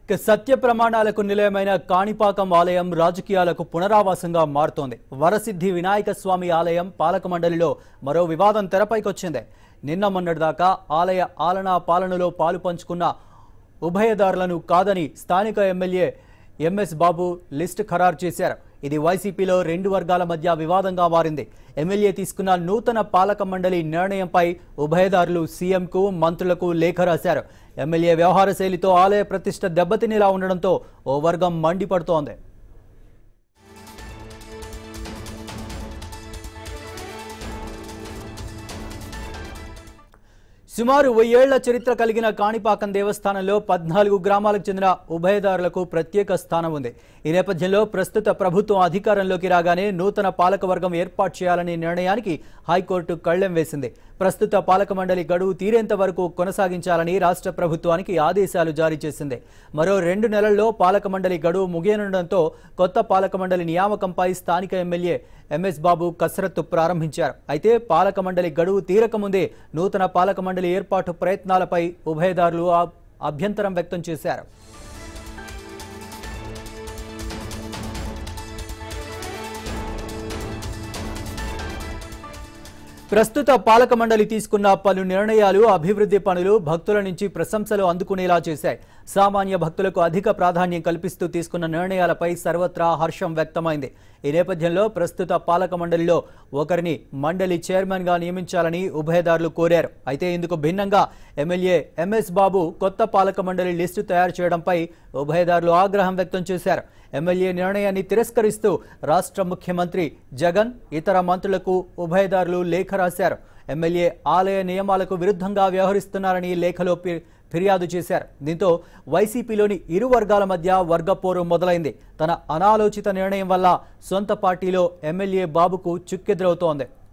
ఇక సత్య ప్రమాణాలకు నిలయమైన కాణిపాకం ఆలయం రాజకీయాలకు పునరావాసంగా మారుతోంది వరసిద్ధి వినాయక స్వామి ఆలయం పాలక మండలిలో మరో వివాదం తెరపైకొచ్చింది నిన్న మొన్నటిదాకా ఆలయ ఆలనా పాలనలో పాలు పంచుకున్న ఉభయదారులను కాదని స్థానిక ఎమ్మెల్యే ఎంఎస్ బాబు లిస్ట్ ఖరారు చేశారు ఇది వైసీపీలో రెండు వర్గాల మధ్య వివాదంగా మారింది ఎమ్మెల్యే తీసుకున్న నూతన పాలక మండలి నిర్ణయంపై ఉభయదారులు సీఎంకు మంత్రులకు లేఖ రాశారు ఎమ్మెల్యే వ్యవహార శైలితో ఆలయ ప్రతిష్ట దెబ్బతినేలా ఉండడంతో ఓ వర్గం మండిపడుతోంది సుమారు వెయ్యేళ్ల చరిత్ర కలిగిన కాణిపాకం దేవస్థానంలో పద్నాలుగు గ్రామాలకు చెందిన ఉభయదారులకు ప్రత్యేక స్థానం ఉంది ఈ నేపథ్యంలో ప్రస్తుత ప్రభుత్వం అధికారంలోకి రాగానే నూతన పాలకవర్గం ఏర్పాటు చేయాలనే నిర్ణయానికి హైకోర్టు కళ్లెం వేసింది ప్రస్తుత పాలక మండలి గడువు తీరేంత వరకు కొనసాగించాలని రాష్ట్ర ప్రభుత్వానికి ఆదేశాలు జారీ చేసింది మరో రెండు నెలల్లో పాలక మండలి గడువు ముగియనుండడంతో కొత్త పాలక మండలి నియామకంపై స్థానిక ఎమ్మెల్యే ఎంఎస్ బాబు కసరత్తు ప్రారంభించారు అయితే పాలక మండలి గడువు తీరకముందే నూతన పాలక మండలి ఏర్పాటు ప్రయత్నాలపై ఉభయదారులు ఆ- అభ్యంతరం వ్యక్తం చేశారు ప్రస్తుత పాలక మండలి తీసుకున్న పలు నిర్ణయాలు అభివృద్ధి పనులు భక్తుల నుంచి ప్రశంసలు అందుకునేలా చేశాయి సామాన్య భక్తులకు అధిక ప్రాధాన్యం కల్పిస్తూ తీసుకున్న నిర్ణయాలపై సర్వత్రా హర్షం వ్యక్తమైంది ఈ నేపథ్యంలో ప్రస్తుత పాలక మండలిలో ఒకరిని మండలి చైర్మన్గా నియమించాలని ఉభయదారులు కోరారు అయితే ఇందుకు భిన్నంగా ఎమ్మెల్యే ఎంఎస్ బాబు కొత్త పాలక మండలి లిస్టు తయారు చేయడంపై ఉభయదారులు ఆగ్రహం వ్యక్తం చేశారు ఎమ్మెల్యే నిర్ణయాన్ని తిరస్కరిస్తూ రాష్ట్ర ముఖ్యమంత్రి జగన్ ఇతర మంత్రులకు ఉభయదారులు లేఖ రాశారు ఎమ్మెల్యే ఆలయ నియమాలకు విరుద్ధంగా వ్యవహరిస్తున్నారని లేఖలో ఫి- ఫిర్యాదు చేశారు దీంతో వైసీపీలోని ఇరు వర్గాల మధ్య వర్గపోరు మొదలైంది తన అనాలోచిత నిర్ణయం వల్ల సొంత పార్టీలో ఎమ్మెల్యే బాబుకు చుక్కెదురవుతోంది